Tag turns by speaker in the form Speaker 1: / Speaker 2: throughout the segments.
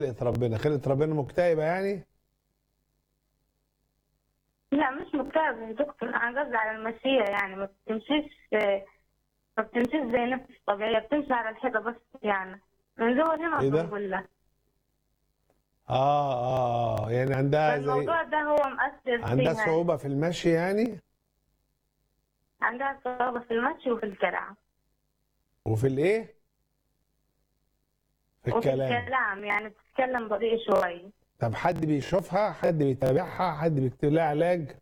Speaker 1: خلقة ربنا خلقة ربنا مكتئبة يعني
Speaker 2: لا مش مكتئب يا دكتور انا قصدي على المشية يعني ما بتمشيش ما بتمشيش زي نفس الطبيعية بتمشي على الحيطة بس يعني من جوه هنا
Speaker 1: إيه ده؟
Speaker 2: بقول لها
Speaker 1: اه اه اه يعني عندها زي
Speaker 2: فالموضوع ده هو مؤثر
Speaker 1: عندها
Speaker 2: فيها
Speaker 1: صعوبة في المشي يعني
Speaker 2: عندها صعوبة في المشي وفي الكلام
Speaker 1: وفي الايه في
Speaker 2: وفي
Speaker 1: الكلام
Speaker 2: الكلام يعني بتتكلم بطيء شوي
Speaker 1: طب حد بيشوفها حد بيتابعها حد بيكتب لها علاج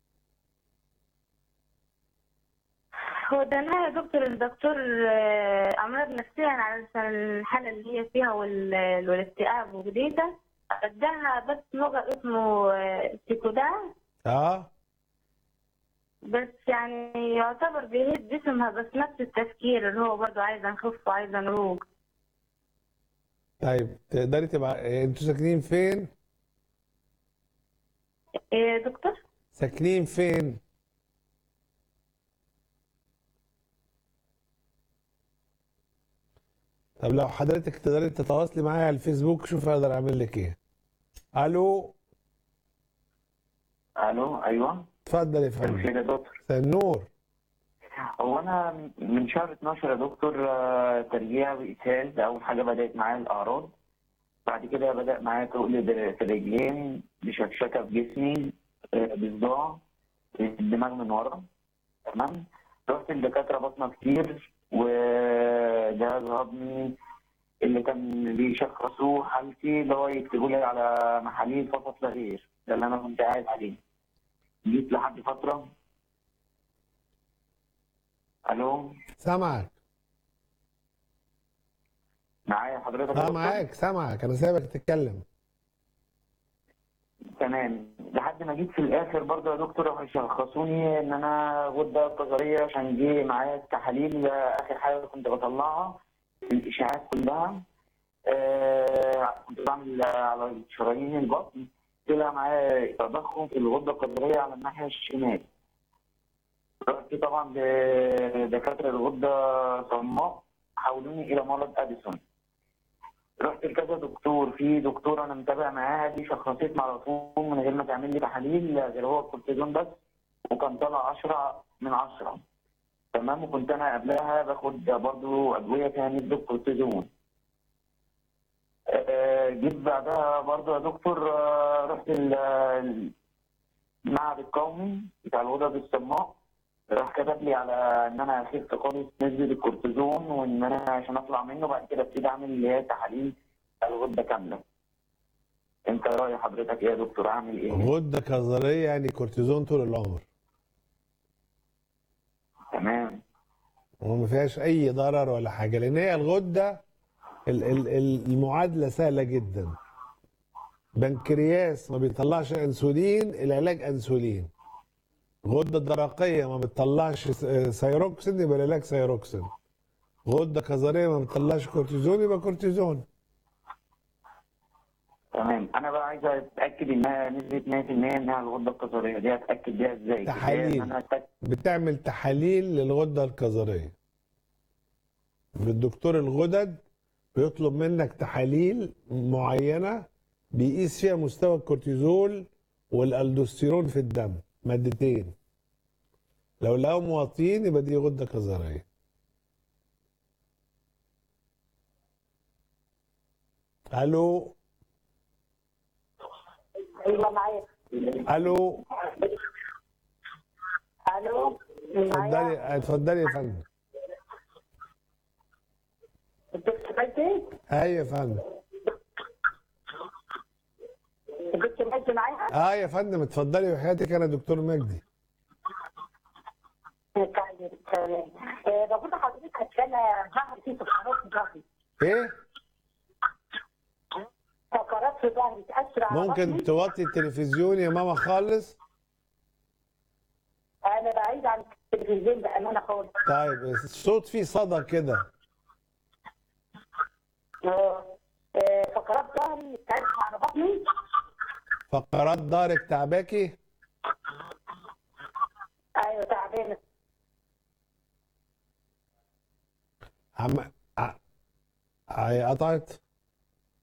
Speaker 2: هو ده أنا يا دكتور الدكتور آه، أمراض نفسية علشان الحالة اللي هي فيها وال- والاكتئاب وكده اداها بس نوع اسمه آه، سيكودان
Speaker 1: اه
Speaker 2: بس يعني يعتبر بيهد جسمها بس نفس التفكير اللي هو برضه عايزة نخف وعايزة نروق
Speaker 1: طيب تقدري تبقى انتوا ساكنين فين
Speaker 2: إيه يا دكتور
Speaker 1: ساكنين فين طب لو حضرتك تقدري تتواصلي معايا على الفيسبوك شوف اقدر اعمل لك ايه الو
Speaker 3: الو ايوه
Speaker 1: اتفضل يا
Speaker 3: مساء
Speaker 1: فندم
Speaker 3: الخير يا دكتور
Speaker 1: مساء النور
Speaker 3: هو انا من شهر 12 يا دكتور آه، ترجيع واسهال ده اول حاجه بدات معايا الاعراض بعد كده بدا معايا تقل في الرجلين بشكشكه في جسمي آه، بصداع الدماغ من ورا تمام رحت لدكاتره بطنه كتير وجهاز هضمي اللي كان بيشخصوه حالتي اللي هو يكتبوا لي على محاليل فقط لا غير ده اللي انا كنت قاعد عليه جيت لحد فتره الو
Speaker 1: سامعك
Speaker 3: معايا حضرتك يا
Speaker 1: اه
Speaker 3: دكتور؟
Speaker 1: معاك سامعك انا سايبك تتكلم
Speaker 3: تمام لحد ما جيت في الاخر برضه يا دكتور راحوا يشخصوني ان انا غده قذريه عشان جه معايا التحاليل اخر حاجه كنت بطلعها الاشاعات كلها آه كنت بعمل على شرايين البطن طلع معايا تضخم في الغده القذريه على الناحيه الشمال رحت طبعا لدكاتره الغده صماء حولوني الى مرض اديسون رحت لكذا دكتور في دكتور انا متابع معاها دي شخصتني على طول من غير ما تعمل لي تحاليل غير هو الكورتيزون بس وكان طالع 10 من 10 تمام وكنت انا قبلها باخد برضو ادويه فيها نسبه كورتيزون آه، جيت بعدها برضو يا دكتور آه، رحت ال- المعهد القومي بتاع الغدد الصماء راح كتب لي على ان انا اخف خالص نسبه الكورتيزون وان انا عشان اطلع منه بعد كده ابتدي اعمل اللي هي تحاليل الغده كامله. انت راي حضرتك ايه يا دكتور اعمل ايه؟
Speaker 1: غده كظريه يعني كورتيزون طول العمر
Speaker 3: تمام
Speaker 1: وما فيهاش اي ضرر ولا حاجه لان هي الغده ال- ال- ال- المعادله سهله جدا بنكرياس ما بيطلعش انسولين العلاج انسولين غده درقيه ما بتطلعش س- سيروكسين يبقى العلاج سيروكسين غده كظريه ما بتطلعش كورتيزون يبقى كورتيزون
Speaker 3: تمام انا بقى عايز اتاكد انها نسبه 100% انها الغده القذريه دي اتاكد بيها ازاي؟
Speaker 1: تحاليل.
Speaker 3: إزاي إن انا أتأكد
Speaker 1: بتعمل تحاليل للغده الكظريه بالدكتور الغدد بيطلب منك تحاليل معينه بيقيس فيها مستوى الكورتيزول والالدوستيرون في الدم مادتين لو لقاهم واطيين يبقى دي غده كظريه الو
Speaker 4: ايوه معايا
Speaker 1: الو
Speaker 4: الو
Speaker 1: اتفضلي اتفضلي يا فندم
Speaker 4: انت سمعتي؟
Speaker 1: ايوه يا فندم
Speaker 4: انت سمعتي معايا؟
Speaker 1: اه يا فندم اتفضلي وحياتك انا دكتور مجدي
Speaker 4: طيب تمام آه، بقول لحضرتك انا ظهري فيه فقرات في ظهري
Speaker 1: ايه
Speaker 4: فقرات في ظهري تاثر على
Speaker 1: ممكن
Speaker 4: بطني.
Speaker 1: توطي التلفزيون يا ماما خالص
Speaker 4: انا بعيد عن التلفزيون بامانه خالص
Speaker 1: طيب الصوت فيه صدى كده
Speaker 4: آه، آه، فقرات ظهري تاثر على بطني
Speaker 1: فقرات ظهرك تعباكي
Speaker 4: ايوه تعبانه
Speaker 1: عم ع- ع- قطعت